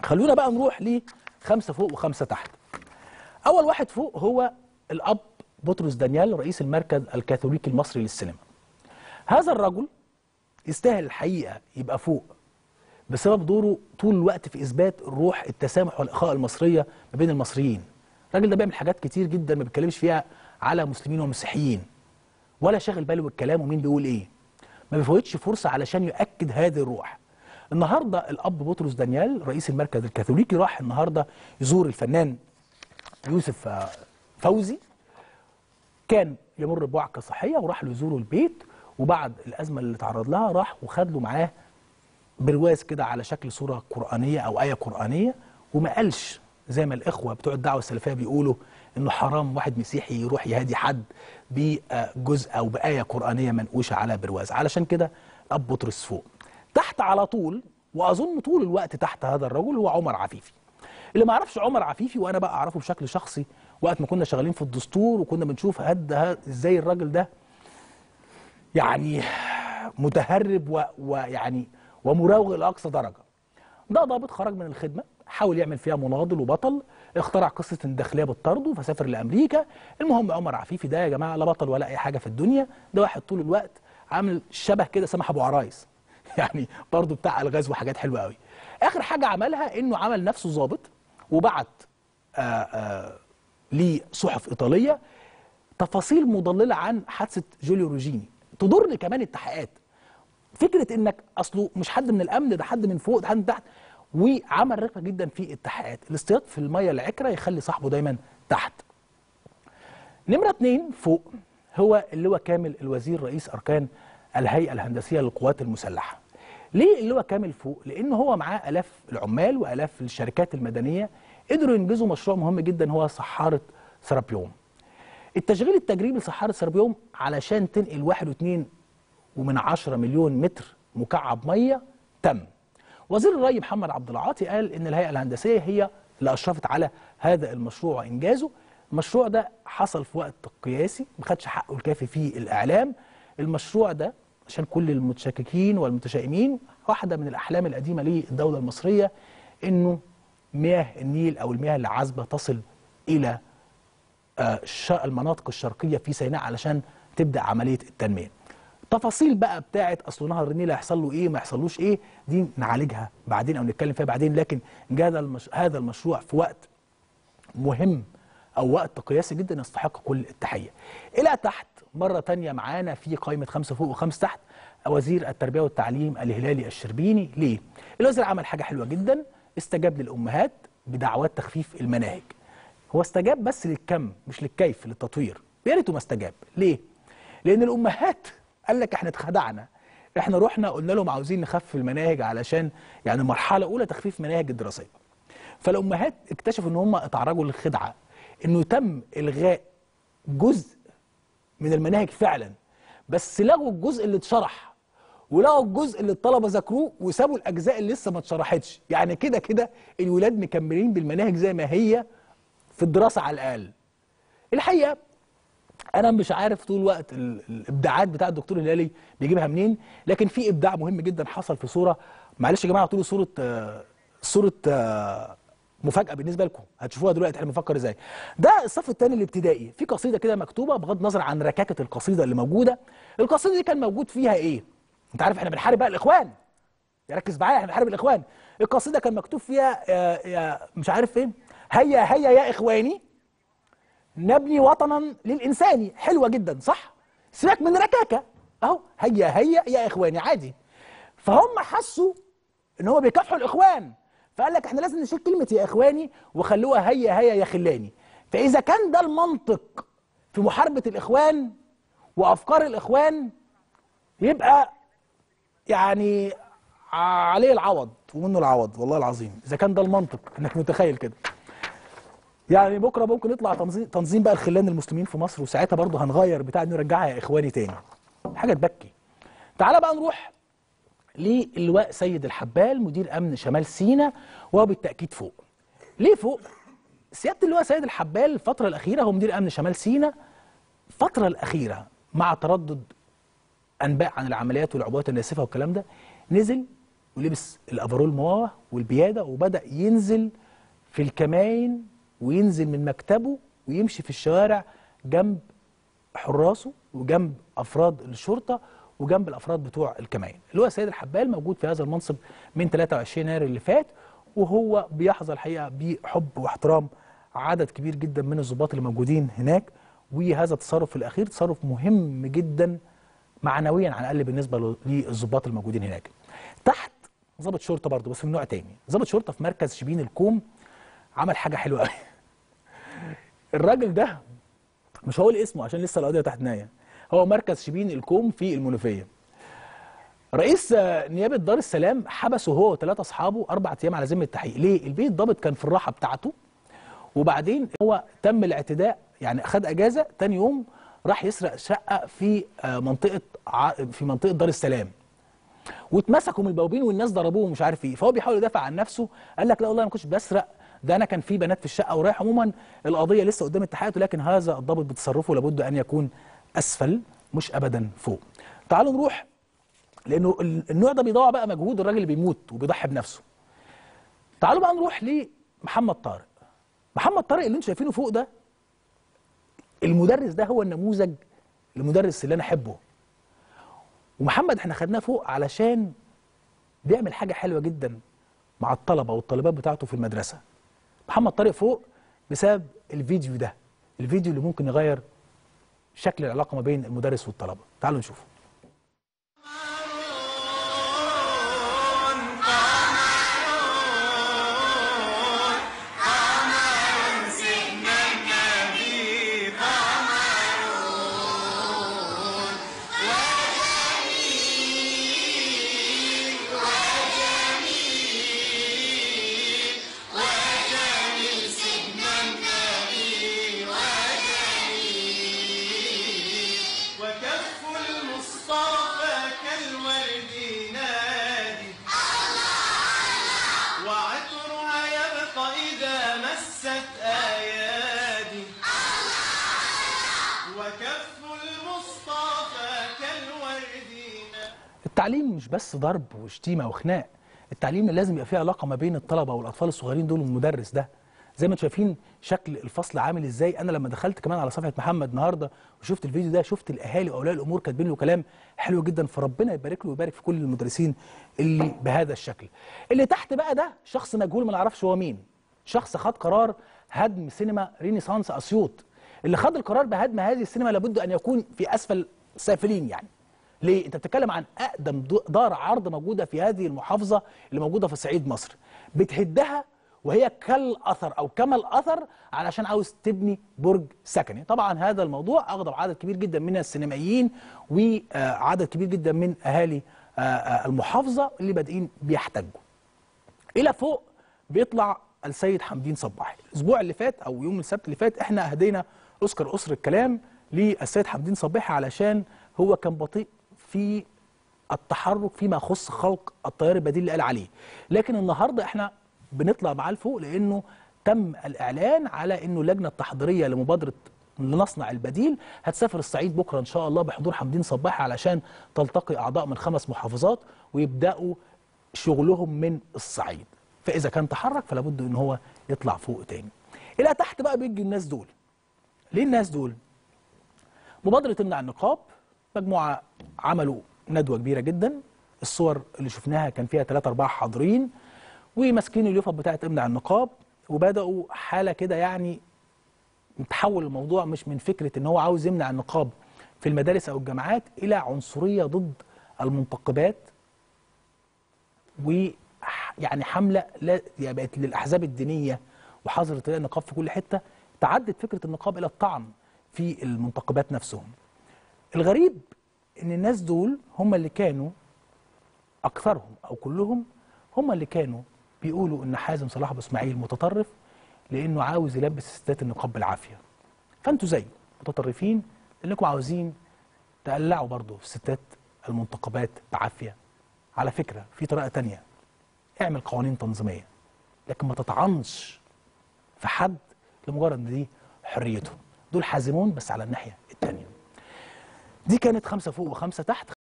خلونا بقى نروح لخمسه فوق وخمسه تحت اول واحد فوق هو الاب بطرس دانيال رئيس المركز الكاثوليكي المصري للسينما هذا الرجل يستاهل الحقيقه يبقى فوق بسبب دوره طول الوقت في اثبات الروح التسامح والاخاء المصريه ما بين المصريين الراجل ده بيعمل حاجات كتير جدا ما بيتكلمش فيها على مسلمين ومسيحيين ولا شاغل باله بالكلام ومين بيقول ايه ما بيفوتش فرصه علشان يؤكد هذه الروح النهارده الاب بطرس دانيال رئيس المركز الكاثوليكي راح النهارده يزور الفنان يوسف آه، فوزي كان يمر بوعكه صحيه وراح له يزوره البيت وبعد الازمه اللي تعرض لها راح وخد له معاه برواز كده على شكل سوره قرانيه او ايه قرانيه وما قالش زي ما الاخوه بتوع الدعوه السلفيه بيقولوا انه حرام واحد مسيحي يروح يهادي حد بجزء او بايه قرانيه منقوشه على برواز علشان كده اب بطرس فوق تحت على طول واظن طول الوقت تحت هذا الرجل هو عمر عفيفي اللي ما يعرفش عمر عفيفي وانا بقى اعرفه بشكل شخصي وقت ما كنا شغالين في الدستور وكنا بنشوف هد ه- ازاي الراجل ده يعني متهرب و- ويعني ومراوغ لاقصى درجه ده ضابط خرج من الخدمه حاول يعمل فيها مناضل وبطل اخترع قصه ان الداخليه بتطارده فسافر لامريكا المهم عمر عفيفي ده يا جماعه لا بطل ولا اي حاجه في الدنيا ده واحد طول الوقت عامل شبه كده سامح ابو عرايس يعني برضه بتاع الغاز وحاجات حلوه قوي اخر حاجه عملها انه عمل نفسه ضابط وبعت آه آه لصحف ايطاليه تفاصيل مضلله عن حادثه جوليو روجيني تضر كمان التحقيقات فكره انك اصله مش حد من الامن ده حد من فوق ده حد من تحت وعمل رقه جدا في التحقيقات الاصطياد في الميه العكره يخلي صاحبه دايما تحت نمرة اتنين فوق هو اللواء كامل الوزير رئيس أركان الهيئة الهندسية للقوات المسلحة ليه اللواء كامل فوق؟ لأن هو معاه آلاف العمال وآلاف الشركات المدنية قدروا ينجزوا مشروع مهم جدا هو صحارة سرابيوم التشغيل التجريبي لصحارة سرابيوم علشان تنقل واحد واتنين ومن عشرة مليون متر مكعب مية تم وزير الري محمد عبد العاطي قال ان الهيئه الهندسيه هي اللي اشرفت على هذا المشروع وانجازه المشروع ده حصل في وقت قياسي ما خدش حقه الكافي في الاعلام المشروع ده عشان كل المتشككين والمتشائمين واحده من الاحلام القديمه للدوله المصريه انه مياه النيل او المياه العذبه تصل الى آه، الش- المناطق الشرقيه في سيناء علشان تبدا عمليه التنميه. تفاصيل بقى بتاعت اصل نهر النيل هيحصل له ايه ما يحصلوش ايه دي نعالجها بعدين او نتكلم فيها بعدين لكن جاء هذا المش... هذا المشروع في وقت مهم او وقت قياسي جدا يستحق كل التحيه. الى تحت مره تانية معانا في قائمه خمسه فوق وخمسه تحت وزير التربيه والتعليم الهلالي الشربيني ليه؟ الوزير عمل حاجه حلوه جدا استجاب للامهات بدعوات تخفيف المناهج. هو استجاب بس للكم مش للكيف للتطوير يا ريته ما استجاب ليه لان الامهات قال لك احنا اتخدعنا احنا رحنا قلنا لهم عاوزين نخفف المناهج علشان يعني مرحله اولى تخفيف مناهج الدراسيه فالامهات اكتشفوا ان هم اتعرضوا للخدعه انه تم الغاء جزء من المناهج فعلا بس لغوا الجزء اللي اتشرح ولغوا الجزء اللي الطلبه ذاكروه وسابوا الاجزاء اللي لسه ما اتشرحتش يعني كده كده الولاد مكملين بالمناهج زي ما هي في الدراسه على الاقل الحقيقه انا مش عارف طول الوقت ال- الابداعات بتاع الدكتور الهلالي بيجيبها منين لكن في ابداع مهم جدا حصل في صوره معلش يا جماعه طول صوره آه، صوره آه، مفاجاه بالنسبه لكم هتشوفوها دلوقتي احنا بنفكر ازاي ده الصف الثاني الابتدائي في قصيده كده مكتوبه بغض النظر عن ركاكه القصيده اللي موجوده القصيده دي كان موجود فيها ايه انت عارف احنا بنحارب بقى الاخوان ركز معايا احنا بنحارب الاخوان القصيده كان مكتوب فيها آه، يا مش عارف فين هيا هيا يا اخواني نبني وطنا للانسان حلوه جدا صح سيبك من ركاكه اهو هيا هيا يا اخواني عادي فهم حسوا ان هو بيكافحوا الاخوان فقال لك احنا لازم نشيل كلمه يا اخواني وخلوها هيا هيا يا خلاني فاذا كان ده المنطق في محاربه الاخوان وافكار الاخوان يبقى يعني عليه العوض ومنه العوض والله العظيم اذا كان ده المنطق انك متخيل كده يعني بكره ممكن يطلع تنظيم تنظيم بقى الخلان المسلمين في مصر وساعتها برضه هنغير بتاع نرجعها يا اخواني تاني حاجه تبكي تعالى بقى نروح للواء سيد الحبال مدير امن شمال سينا وهو بالتاكيد فوق ليه فوق سياده اللواء سيد الحبال الفتره الاخيره هو مدير امن شمال سينا الفتره الاخيره مع تردد انباء عن العمليات والعبوات الناسفه والكلام ده نزل ولبس الافرول مواوه والبياده وبدا ينزل في الكماين وينزل من مكتبه ويمشي في الشوارع جنب حراسه وجنب افراد الشرطه وجنب الافراد بتوع الكمائن اللي هو سيد الحبال موجود في هذا المنصب من 23 يناير اللي فات وهو بيحظى الحقيقه بحب واحترام عدد كبير جدا من الضباط اللي موجودين هناك وهذا التصرف الاخير تصرف مهم جدا معنويا على الاقل بالنسبه للضباط الموجودين هناك تحت ضابط شرطه برضه بس من نوع تاني ضابط شرطه في مركز شبين الكوم عمل حاجه حلوه قوي الراجل ده مش هقول اسمه عشان لسه القضيه تحت نايه هو مركز شبين الكوم في المنوفيه رئيس نيابه دار السلام حبسه هو وثلاثه اصحابه اربع ايام على ذمه التحقيق ليه البيت ضابط كان في الراحه بتاعته وبعدين هو تم الاعتداء يعني خد اجازه تاني يوم راح يسرق شقه في منطقه في منطقه دار السلام واتمسكوا من البوابين والناس ضربوه ومش عارف ايه فهو بيحاول يدافع عن نفسه قال لك لا والله انا ما كنتش بسرق ده انا كان في بنات في الشقه ورايح عموما القضيه لسه قدام التحقيقات ولكن هذا الضابط بتصرفه لابد ان يكون اسفل مش ابدا فوق تعالوا نروح لانه النوع ده بيضيع بقى مجهود الراجل اللي بيموت وبيضحي بنفسه تعالوا بقى نروح لمحمد طارق محمد طارق اللي انتم شايفينه فوق ده المدرس ده هو النموذج المدرس اللي انا احبه ومحمد احنا خدناه فوق علشان بيعمل حاجه حلوه جدا مع الطلبه والطالبات بتاعته في المدرسه محمد طارق فوق بسبب الفيديو ده الفيديو اللي ممكن يغير شكل العلاقه ما بين المدرس والطلبه تعالوا نشوفه التعليم مش بس ضرب وشتيمه وخناق التعليم لازم يبقى فيه علاقه ما بين الطلبه والاطفال الصغيرين دول والمدرس ده زي ما انتم شايفين شكل الفصل عامل ازاي انا لما دخلت كمان على صفحه محمد النهارده وشفت الفيديو ده شفت الاهالي واولياء الامور كاتبين له كلام حلو جدا فربنا يبارك له ويبارك في كل المدرسين اللي بهذا الشكل اللي تحت بقى ده شخص مجهول ما نعرفش هو مين شخص خد قرار هدم سينما رينيسانس اسيوط اللي خد القرار بهدم هذه السينما لابد ان يكون في اسفل سافلين يعني ليه؟ انت بتتكلم عن اقدم دار عرض موجوده في هذه المحافظه اللي موجوده في صعيد مصر. بتهدها وهي كالاثر او كما الاثر علشان عاوز تبني برج سكني. طبعا هذا الموضوع اغضب عدد كبير جدا من السينمائيين وعدد كبير جدا من اهالي المحافظه اللي بادئين بيحتجوا. الى فوق بيطلع السيد حمدين صباحي. الاسبوع اللي فات او يوم السبت اللي فات احنا اهدينا اوسكار اسر الكلام للسيد حمدين صباحي علشان هو كان بطيء في التحرك فيما يخص خلق التيار البديل اللي قال عليه لكن النهارده احنا بنطلع معاه لفوق لانه تم الاعلان على انه اللجنه التحضيريه لمبادره لنصنع البديل هتسافر الصعيد بكره ان شاء الله بحضور حمدين صباحي علشان تلتقي اعضاء من خمس محافظات ويبداوا شغلهم من الصعيد فاذا كان تحرك فلا بد ان هو يطلع فوق تاني الى تحت بقى بيجي الناس دول ليه الناس دول مبادره امنع النقاب مجموعه عملوا ندوه كبيره جدا الصور اللي شفناها كان فيها ثلاثة أربعة حاضرين وماسكين اليوفط بتاعه امنع النقاب وبداوا حاله كده يعني تحول الموضوع مش من فكره ان هو عاوز يمنع النقاب في المدارس او الجامعات الى عنصريه ضد المنتقبات ويعني حمله لا يعني بقت للاحزاب الدينيه وحظر ارتداء النقاب في كل حته تعدت فكره النقاب الى الطعن في المنتقبات نفسهم. الغريب ان الناس دول هم اللي كانوا اكثرهم او كلهم هم اللي كانوا بيقولوا ان حازم صلاح ابو اسماعيل متطرف لانه عاوز يلبس الستات النقاب بالعافيه. فانتوا زي متطرفين لانكم عاوزين تقلعوا برضه الستات المنتقبات بعافيه. على فكره في طريقه تانية اعمل قوانين تنظيميه لكن ما تطعنش في حد لمجرد ان دي حريته. دول حازمون بس على الناحيه الثانيه. دي كانت خمسه فوق وخمسه تحت